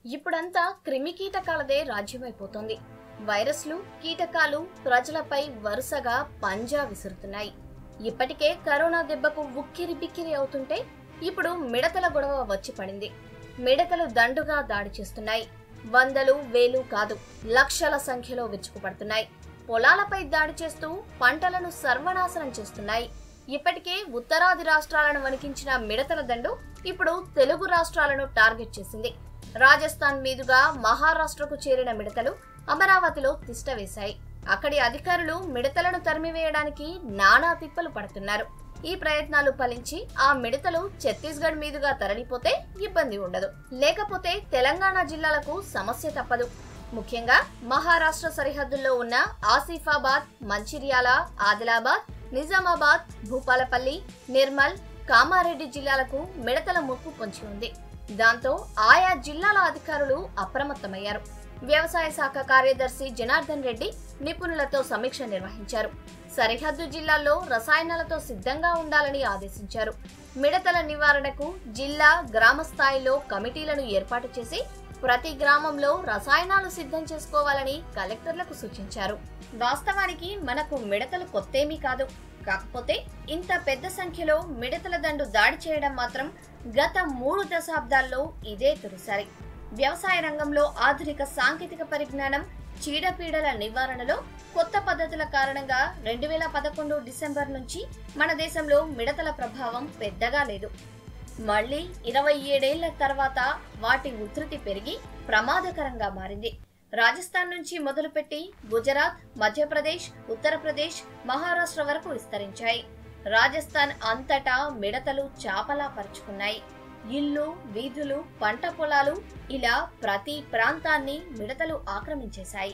ఇప్పుడంతా క్రిమి కీటకాలదే రాజ్యమైపోతోంది వైరస్లు కీటకాలు ప్రజలపై వరుసగా పంజా విసురుతున్నాయి ఇప్పటికే కరోనా దెబ్బకు ఉక్కిరి బిక్కిరి అవుతుంటే ఇప్పుడు మిడతల గొడవ వచ్చి పడింది మిడతలు దండుగా దాడి చేస్తున్నాయి వందలు వేలు కాదు లక్షల సంఖ్యలో విరుచుకుపడుతున్నాయి పొలాలపై దాడి చేస్తూ పంటలను సర్వనాశనం చేస్తున్నాయి ఇప్పటికే ఉత్తరాది రాష్ట్రాలను వణికించిన మిడతల దండు ఇప్పుడు తెలుగు రాష్ట్రాలను టార్గెట్ చేసింది రాజస్థాన్ మీదుగా మహారాష్ట్రకు చేరిన మిడతలు అమరావతిలో తిష్ట వేశాయి అక్కడి అధికారులు మిడతలను తరిమివేయడానికి నానా తిప్పలు పడుతున్నారు ఈ ప్రయత్నాలు ఫలించి ఆ మిడతలు ఛత్తీస్గఢ్ మీదుగా తరలిపోతే ఇబ్బంది ఉండదు లేకపోతే తెలంగాణ జిల్లాలకు సమస్య తప్పదు ముఖ్యంగా మహారాష్ట్ర సరిహద్దుల్లో ఉన్న ఆసిఫాబాద్ మంచిర్యాల ఆదిలాబాద్ నిజామాబాద్ భూపాలపల్లి నిర్మల్ కామారెడ్డి జిల్లాలకు మిడతల ముప్పు పొంచి ఉంది దాంతో ఆయా జిల్లాల అధికారులు అప్రమత్తమయ్యారు వ్యవసాయ శాఖ కార్యదర్శి జనార్దన్ రెడ్డి నిపుణులతో సమీక్ష నిర్వహించారు సరిహద్దు జిల్లాల్లో రసాయనాలతో సిద్ధంగా ఉండాలని ఆదేశించారు మిడతల నివారణకు జిల్లా గ్రామ స్థాయిలో కమిటీలను ఏర్పాటు చేసి ప్రతి గ్రామంలో రసాయనాలు సిద్ధం చేసుకోవాలని కలెక్టర్లకు సూచించారు వాస్తవానికి మనకు మిడతలు కొత్తేమీ కాదు కాకపోతే ఇంత పెద్ద సంఖ్యలో మిడతల దండు దాడి చేయడం మాత్రం గత మూడు దశాబ్దాల్లో ఇదే తొలిసారి వ్యవసాయ రంగంలో ఆధునిక సాంకేతిక పరిజ్ఞానం చీడపీడల నివారణలో కొత్త పద్ధతుల కారణంగా రెండు వేల పదకొండు డిసెంబర్ నుంచి మన దేశంలో మిడతల ప్రభావం పెద్దగా లేదు మళ్ళీ ఇరవై ఏడేళ్ల తర్వాత వాటి ఉధృతి పెరిగి ప్రమాదకరంగా మారింది రాజస్థాన్ నుంచి మొదలుపెట్టి గుజరాత్ మధ్యప్రదేశ్ ఉత్తరప్రదేశ్ మహారాష్ట్ర వరకు విస్తరించాయి రాజస్థాన్ అంతటా మిడతలు చాపలా పరుచుకున్నాయి ఇల్లు వీధులు పంట పొలాలు ఇలా ప్రతి ప్రాంతాన్ని మిడతలు ఆక్రమించేశాయి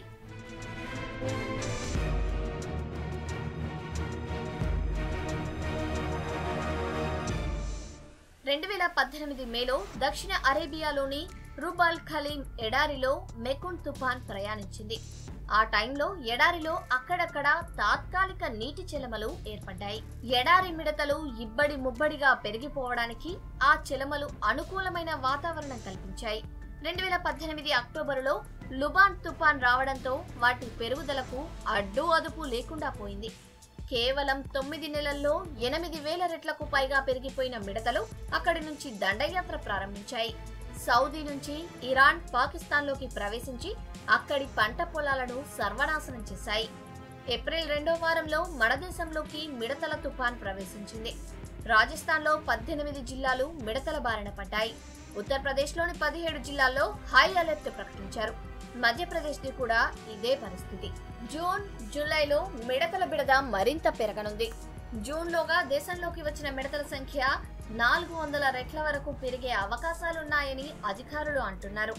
రెండు వేల పద్దెనిమిది మేలో దక్షిణ అరేబియాలోని రుబాల్ ఖలీం ఎడారిలో మెకున్ తుఫాన్ ప్రయాణించింది ఆ టైంలో ఎడారిలో అక్కడక్కడ తాత్కాలిక నీటి చెలమలు ఏర్పడ్డాయి ఎడారి మిడతలు ఇబ్బడి ముబ్బడిగా పెరిగిపోవడానికి ఆ చెలమలు అనుకూలమైన వాతావరణం కల్పించాయి రెండు వేల పద్దెనిమిది అక్టోబరులో లుబాన్ తుఫాన్ రావడంతో వాటి పెరుగుదలకు అడ్డు అదుపు లేకుండా పోయింది కేవలం తొమ్మిది నెలల్లో ఎనిమిది వేల రెట్లకు పైగా పెరిగిపోయిన మిడతలు అక్కడి నుంచి దండయాత్ర ప్రారంభించాయి సౌదీ నుంచి ఇరాన్ పాకిస్తాన్లోకి ప్రవేశించి అక్కడి పంట పొలాలను సర్వనాశనం చేశాయి ఏప్రిల్ రెండో వారంలో మన దేశంలోకి మిడతల తుఫాన్ ప్రవేశించింది రాజస్థాన్లో పద్దెనిమిది జిల్లాలు మిడతల బారిన పడ్డాయి ఉత్తరప్రదేశ్లోని పదిహేడు జిల్లాల్లో హై అలర్ట్ ప్రకటించారు మధ్యప్రదేశ్ది కూడా ఇదే పరిస్థితి జూన్ జూలైలో మిడతల బిడద మరింత పెరగనుంది జూన్లోగా దేశంలోకి వచ్చిన మిడతల సంఖ్య నాలుగు వందల రెట్ల వరకు పెరిగే అవకాశాలున్నాయని అధికారులు అంటున్నారు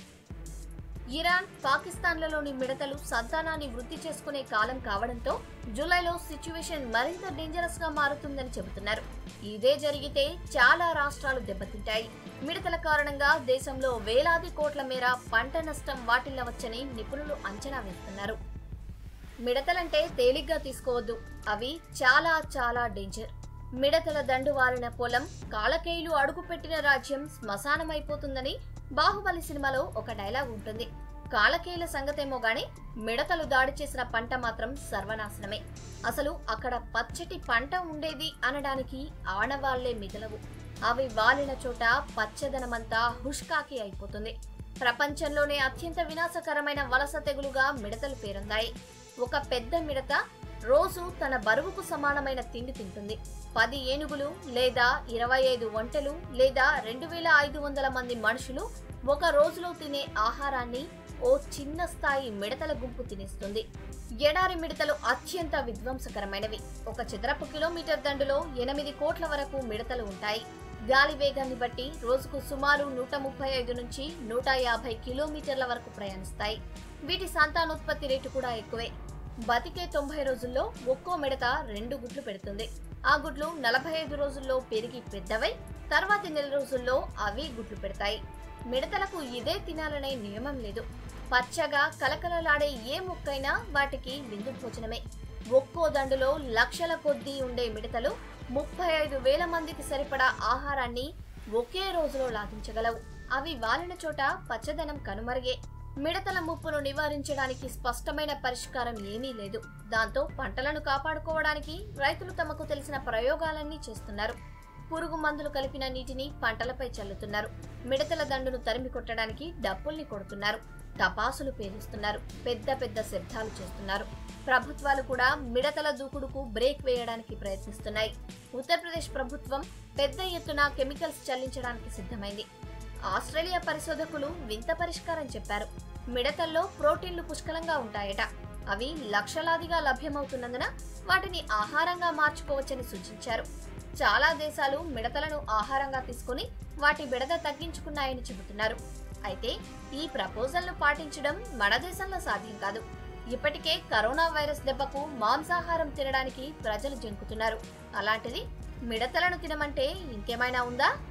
ఇరాన్ పాకిస్తాన్లలోని మిడతలు సంతానాన్ని వృద్ధి చేసుకునే కాలం కావడంతో జూలైలో సిచ్యువేషన్ మరింత డేంజరస్ గా మారుతుందని చెబుతున్నారు ఇదే జరిగితే చాలా రాష్ట్రాలు దెబ్బతింటాయి మిడతల కారణంగా దేశంలో వేలాది కోట్ల మేర పంట నష్టం వాటిల్లవచ్చని నిపుణులు అంచనా వేస్తున్నారు మిడతలంటే తేలిగ్గా తీసుకోవద్దు అవి చాలా చాలా డేంజర్ మిడతల దండు వారిన పొలం కాలకేయులు అడుగుపెట్టిన రాజ్యం శ్మశానమైపోతుందని బాహుబలి సినిమాలో ఒక డైలాగ్ ఉంటుంది కాలకేయుల సంగతేమో గాని మిడతలు దాడి చేసిన పంట మాత్రం సర్వనాశనమే అసలు అక్కడ పచ్చటి పంట ఉండేది అనడానికి ఆనవాళ్లే మిగలవు అవి వాలిన చోట పచ్చదనమంతా హుష్కాకి అయిపోతుంది ప్రపంచంలోనే అత్యంత వినాశకరమైన వలస తెగులుగా మిడతలు పేరొందాయి ఒక పెద్ద మిడత రోజు తన బరువుకు సమానమైన తిండి తింటుంది పది ఏనుగులు లేదా ఇరవై ఐదు ఒంటెలు లేదా రెండు వేల ఐదు వందల మంది మనుషులు ఒక రోజులో తినే ఆహారాన్ని ఓ చిన్న స్థాయి మిడతల గుంపు తినేస్తుంది ఎడారి మిడతలు అత్యంత విధ్వంసకరమైనవి ఒక చదరపు కిలోమీటర్ దండులో ఎనిమిది కోట్ల వరకు మిడతలు ఉంటాయి గాలి వేగాన్ని బట్టి రోజుకు సుమారు నూట ముప్పై ఐదు నుంచి నూట యాభై కిలోమీటర్ల వరకు ప్రయాణిస్తాయి వీటి సంతానోత్పత్తి రేటు కూడా ఎక్కువే బతికే తొంభై రోజుల్లో ఒక్కో మిడత రెండు గుడ్లు పెడుతుంది ఆ గుడ్లు నలభై ఐదు రోజుల్లో పెరిగి పెద్దవై తర్వాతి నెల రోజుల్లో అవి గుడ్లు పెడతాయి మిడతలకు ఇదే తినాలనే నియమం లేదు పచ్చగా కలకలలాడే ఏ మొక్కైనా వాటికి విందు భోజనమే ఒక్కో దండులో లక్షల కొద్దీ ఉండే మిడతలు ముప్పై ఐదు వేల మందికి సరిపడా ఆహారాన్ని ఒకే రోజులో లాగించగలవు అవి వాలిన చోట పచ్చదనం కనుమరుగే మిడతల ముప్పును నివారించడానికి స్పష్టమైన పరిష్కారం ఏమీ లేదు దాంతో పంటలను కాపాడుకోవడానికి రైతులు తమకు తెలిసిన ప్రయోగాలన్నీ చేస్తున్నారు పురుగు మందులు కలిపిన నీటిని పంటలపై చల్లుతున్నారు మిడతల దండును తరిమి కొట్టడానికి డప్పుల్ని కొడుతున్నారు టపాసులు పేలుస్తున్నారు పెద్ద పెద్ద శబ్దాలు చేస్తున్నారు ప్రభుత్వాలు కూడా మిడతల దూకుడుకు బ్రేక్ వేయడానికి ప్రయత్నిస్తున్నాయి ఉత్తరప్రదేశ్ ప్రభుత్వం పెద్ద ఎత్తున కెమికల్స్ చల్లించడానికి సిద్ధమైంది ఆస్ట్రేలియా పరిశోధకులు వింత పరిష్కారం చెప్పారు మిడతల్లో ప్రోటీన్లు పుష్కలంగా ఉంటాయట అవి లక్షలాదిగా లభ్యమవుతున్నందున వాటిని ఆహారంగా మార్చుకోవచ్చని సూచించారు చాలా దేశాలు మిడతలను ఆహారంగా తీసుకుని వాటి బెడద తగ్గించుకున్నాయని చెబుతున్నారు అయితే ఈ ప్రపోజల్ను పాటించడం మన దేశంలో సాధ్యం కాదు ఇప్పటికే కరోనా వైరస్ దెబ్బకు మాంసాహారం తినడానికి ప్రజలు జంకుతున్నారు అలాంటిది మిడతలను తినమంటే ఇంకేమైనా ఉందా